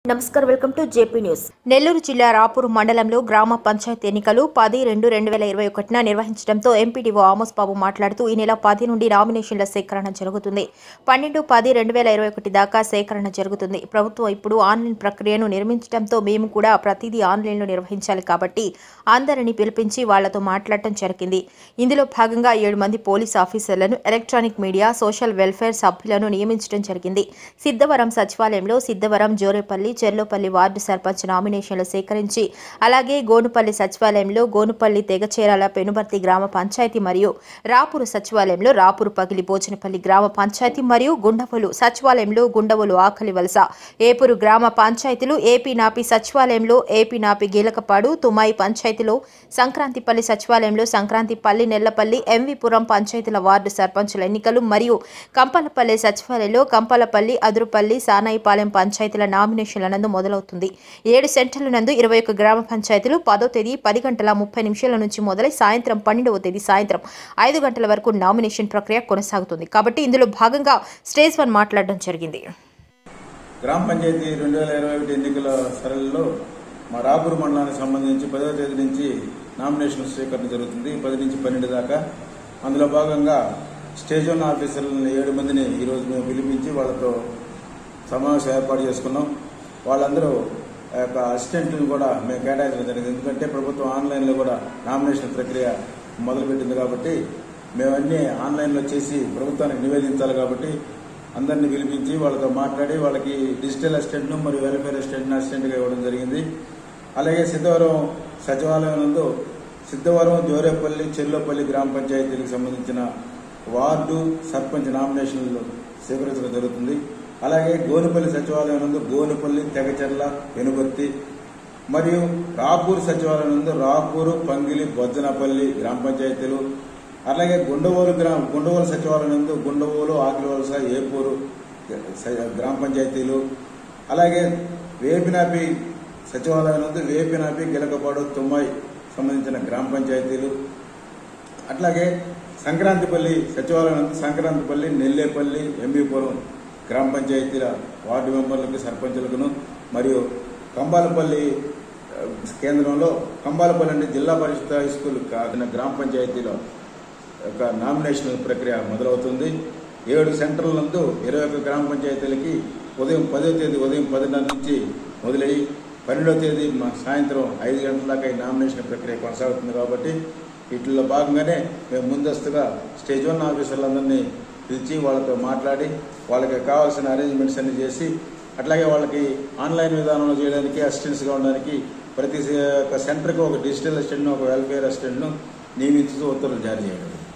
నమస్కారం welcome to JP news Nellore జిల్లా రాపూర్ మండలంలో గ్రామ పంచాయతీ ఎన్నికలు పది రెండు రెండు వేల ఇరవై ఒకటిన నిర్వహించడంతో ఎంపీడీఓ ఆమోస్ బాబు మాట్లాడుతూ ఈ నెల పది నుండి నామినేషన్ల సేకరణ జరుగుతుంది పన్నెండు పది రెండు వేల ఇరవై ఒకటి దాకా సేకరణ జరుగుతుంది ప్రభుత్వం ఇప్పుడు ఆన్లైన్ ప్రక్రియను నిర్మించడంతో మేము కూడా ప్రతిదీ ఆన్లైన్లో నిర్వహించాలి కాబట్టి అందరినీ పిలిపించి వాళ్లతో మాట్లాడటం జరిగింది ఇందులో భాగంగా ఏడు మంది పోలీస్ ఆఫీసర్లను ఎలక్ట్రానిక్ మీడియా సోషల్ వెల్ఫేర్ సభ్యులను నియమించడం జరిగింది సిద్ధవరం సచివాలయంలో సిద్ధవరం జోరేపల్లి చెర్లోపల్లి వార్డు సర్పంచ్ నామినేషన్లు సేకరించి అలాగే గోనుపల్లి సచివాలయంలో గోనుపల్లి తెగచేరాల పెనుబర్తి గ్రామ పంచాయతీ మరియు రాపూరు సచివాలయంలో రాపూరు పగిలి భోజనపల్లి గ్రామ పంచాయతీ మరియు గుండవలు సచివాలయంలో గుండవలు ఆకలి వలస ఏపూరు గ్రామ పంచాయతీలు ఏపీ నాపి సచివాలయంలో ఏపీ నాపి గీలకపాడు తుమాయి పంచాయతీలో సంక్రాంతిపల్లి సచివాలయంలో సంక్రాంతిపల్లి నెల్లపల్లి ఎంవిపురం పంచాయతీల వార్డు సర్పంచుల ఎన్నికలు మరియు కంపలపల్లి సచివాలయంలో కంపలపల్లి అదురుపల్లి సానాయిపాలెం పంచాయతీల నామినేషన్ల నందు మొదలవుతుంది ఏడు సెంటర్ల నందు ఇరవై ఒక్క గ్రామ పంచాయతీలు పదో తేదీ పది గంటల ముప్పై నిమిషాల నుంచి మొదలై సాయంత్రం పన్నెండవ తేదీ సాయంత్రం ఐదు గంటల వరకు నామినేషన్ ప్రక్రియ కొనసాగుతుంది కాబట్టి ఇందులో భాగంగా స్టేజ్ వన్ మాట్లాడడం జరిగింది గ్రామ పంచాయతీ రెండు వేల ఇరవై ఒకటి ఎన్నికల సరళిలో మా రాపూర్ మండలానికి సంబంధించి పదవ తేదీ నుంచి నామినేషన్ స్వీకరణ జరుగుతుంది పది నుంచి పన్నెండు దాకా అందులో భాగంగా స్టేజ్ వన్ ఆఫీసర్లను ఏడు మందిని ఈరోజు మేము పిలిపించి వాళ్ళతో సమావేశం ఏర్పాటు చేసుకున్నాం వాళ్ళందరూ ఆ యొక్క అసిస్టెంట్లను కూడా మేము కేటాయించడం జరిగింది ఎందుకంటే ప్రభుత్వం ఆన్లైన్లో కూడా నామినేషన్ ప్రక్రియ మొదలుపెట్టింది కాబట్టి మేమన్నీ ఆన్లైన్లో చేసి ప్రభుత్వానికి నివేదించాలి కాబట్టి అందరినీ పిలిపించి వాళ్ళతో మాట్లాడి వాళ్ళకి డిజిటల్ అసిస్టెంట్ను మరియు వెల్ఫేర్ అసిస్టెంట్ను అసిస్టెంట్గా ఇవ్వడం జరిగింది అలాగే సిద్ధవరం సచివాలయం నందు సిద్ధవరం జోరేపల్లి చెల్లోపల్లి గ్రామ పంచాయతీలకు సంబంధించిన వార్డు సర్పంచ్ నామినేషన్లు స్వీకరించడం జరుగుతుంది అలాగే గోనుపల్లి సచివాలయం నందు గోనుపల్లి తెగచెర్ల వెనుబర్తి మరియు రాపూర్ సచివాలయం నందు రాపూరు పంగిలి బొజ్జనపల్లి గ్రామ పంచాయతీలు అలాగే గుండవోలు గ్రామ గుండవోలు సచివాలయం నందు గుండవోలు ఆకిలివలస ఏపూరు స- గ్రామ పంచాయతీలు అలాగే వేపినాపి సచివాలయం నందు వేపినాపి గిలకపాడు తుమ్మాయి సంబంధించిన గ్రామ పంచాయతీలు అట్లాగే సంక్రాంతిపల్లి సచివాలయం నందు సంక్రాంతిపల్లి నెల్లేపల్లి ఎంబీపురం గ్రామ పంచాయతీల వార్డు మెంబర్లకు సర్పంచులకును మరియు కంబాలపల్లి ఆ, కేంద్రంలో కంబాలపల్లి అంటే జిల్లా పరిషత్ హై స్కూల్ కాకిన గ్రామ పంచాయతీల యొక్క నామినేషన్ ప్రక్రియ మొదలవుతుంది ఏడు సెంటర్ల నందు ఇరవై ఒక్క గ్రామ పంచాయతీలకి ఉదయం పదో తేదీ ఉదయం పదిన్నర నుంచి మొదలయ్యి పన్నెండవ తేదీ మ- సాయంత్రం ఐదు గంటల దాకా ఈ నామినేషన్ ప్రక్రియ కొనసాగుతుంది కాబట్టి వీటిలో భాగంగానే మేము ముందస్తుగా స్టేజ్ వన్ ఆఫీసర్లందరినీ పిలిచి వాళ్ళతో మాట్లాడి వాళ్ళకి కావాల్సిన అరేంజ్మెంట్స్ అన్ని చేసి అట్లాగే వాళ్ళకి ఆన్లైన్ విధానంలో చేయడానికి అసిస్టెంట్స్గా ఉండడానికి ప్రతి సె- ఒక సెంటర్కి ఒక డిజిటల్ అసిస్టెంట్ను ఒక వెల్ఫేర్ అసిస్టెంట్ను నియమించుతూ ఉత్తర్వులు జారీ చేయడం